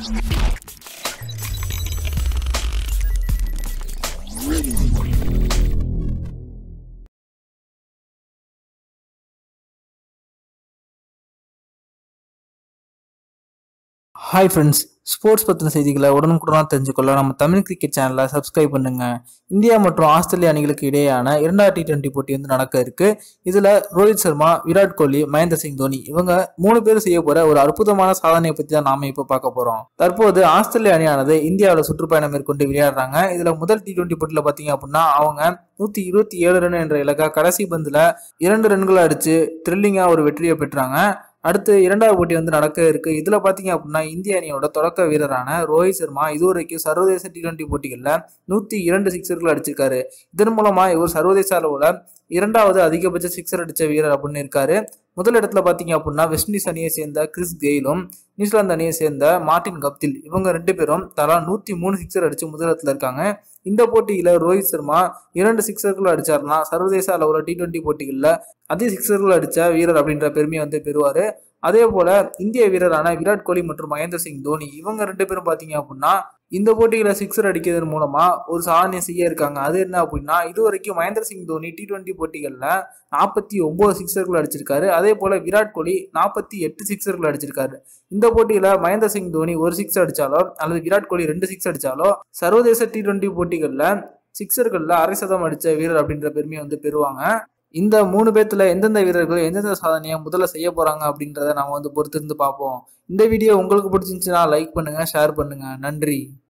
hi friends sports பற்றின செய்திகளை உடனுக்குடனாக தெரிஞ்சுக்கொள்ள நம்ம தமிழ் கிரிக்கெட் சேனலை சப்ஸ்கிரைப் பண்ணுங்க இந்தியா மற்றும் ஆஸ்திரேலியா அணிகளுக்கு இடையேயான இரண்டாவது டி டுவெண்ட்டி போட்டி வந்து நடக்க இருக்கு இதில் ரோஹித் சர்மா விராட் கோலி மகேந்திர சிங் தோனி இவங்க மூணு பேரும் செய்ய போற ஒரு அற்புதமான சாதனையை பற்றி தான் நாம இப்போ பார்க்க போறோம் தற்போது ஆஸ்திரேலியா அணியானது இந்தியாவில் சுற்றுப்பயணம் மேற்கொண்டு விளையாடுறாங்க இதில் முதல் டி டுவெண்ட்டி போட்டியில் பார்த்தீங்க அப்படின்னா அவங்க நூற்றி இருபத்தி ஏழு ரன் என்ற இலக்கா கடைசி பந்தில் இரண்டு ரன்களை அடிச்சு த்ரில்லிங்காக ஒரு வெற்றியை பெற்றாங்க அடுத்து இரண்டாவது போட்டி வந்து நடக்க இருக்கு இதுல பாத்தீங்க அப்படின்னா இந்திய அணியோட தொடக்க வீரரான ரோஹித் சர்மா இதுவரைக்கும் சர்வதேச டி டுவெண்ட்டி போட்டிகளில் நூத்தி இரண்டு சிக்ஸர்கள் அடிச்சிருக்காரு இதன் மூலமா இவர் சர்வதேச அளவுல இரண்டாவது அதிகபட்ச சிக்ஸர் அடிச்ச வீரர் அப்படின்னு இருக்காரு முதல் இடத்துல பாத்தீங்க அப்படின்னா வெஸ்ட் இண்டீஸ் அணியை சேர்ந்த கிறிஸ் கெயிலும் நியூசிலாந்து அணியை சேர்ந்த மார்டின் கப்தில் இவங்க ரெண்டு பேரும் தலா நூத்தி மூணு சிக்ஸர் அடிச்சு முதலிடத்துல இருக்காங்க இந்த போட்டியில ரோஹித் சர்மா இரண்டு சிக்ஸர்கள் அடிச்சாருன்னா சர்வதேச அளவுல டி டுவெண்ட்டி போட்டிகளில் அதிக சிக்ஸர்கள் அடிச்ச வீரர் அப்படின்ற பெருமையை வந்து பெறுவாரு அதே போல இந்திய வீரரான விராட் கோலி மற்றும் மகேந்திர சிங் தோனி இவங்க ரெண்டு பேரும் பாத்தீங்க அப்படின்னா இந்த போட்டியில சிக்ஸர் அடிக்கிறதன் மூலமா ஒரு சாதனை செய்ய இருக்காங்க அது என்ன அப்படின்னா இது வரைக்கும் மகேந்திர சிங் தோனி டி டுவெண்ட்டி போட்டிகளில் நாற்பத்தி ஒன்பது சிக்ஸர்கள் அடிச்சிருக்காரு அதே போல விராட் கோலி நாற்பத்தி எட்டு சிக்ஸர்கள் அடிச்சிருக்காரு இந்த போட்டியில மகேந்திர சிங் தோனி ஒரு சிக்ஸ் அடிச்சாலோ அல்லது விராட் கோலி ரெண்டு சிக்ஸ் அடிச்சாலோ சர்வதேச டி டுவெண்ட்டி போட்டிகளில் சிக்ஸர்கள்ல அரை சதம் அடிச்ச வீரர் அப்படின்ற பெருமையை வந்து பெறுவாங்க இந்த மூணு பேர்த்துல எந்தெந்த வீரர்கள் எந்தெந்த சாதனையை முதல்ல செய்ய போறாங்க அப்படின்றத நாம வந்து பொறுத்திருந்து பார்ப்போம் இந்த வீடியோ உங்களுக்கு பிடிச்சிருந்துச்சுன்னா லைக் பண்ணுங்க ஷேர் பண்ணுங்க நன்றி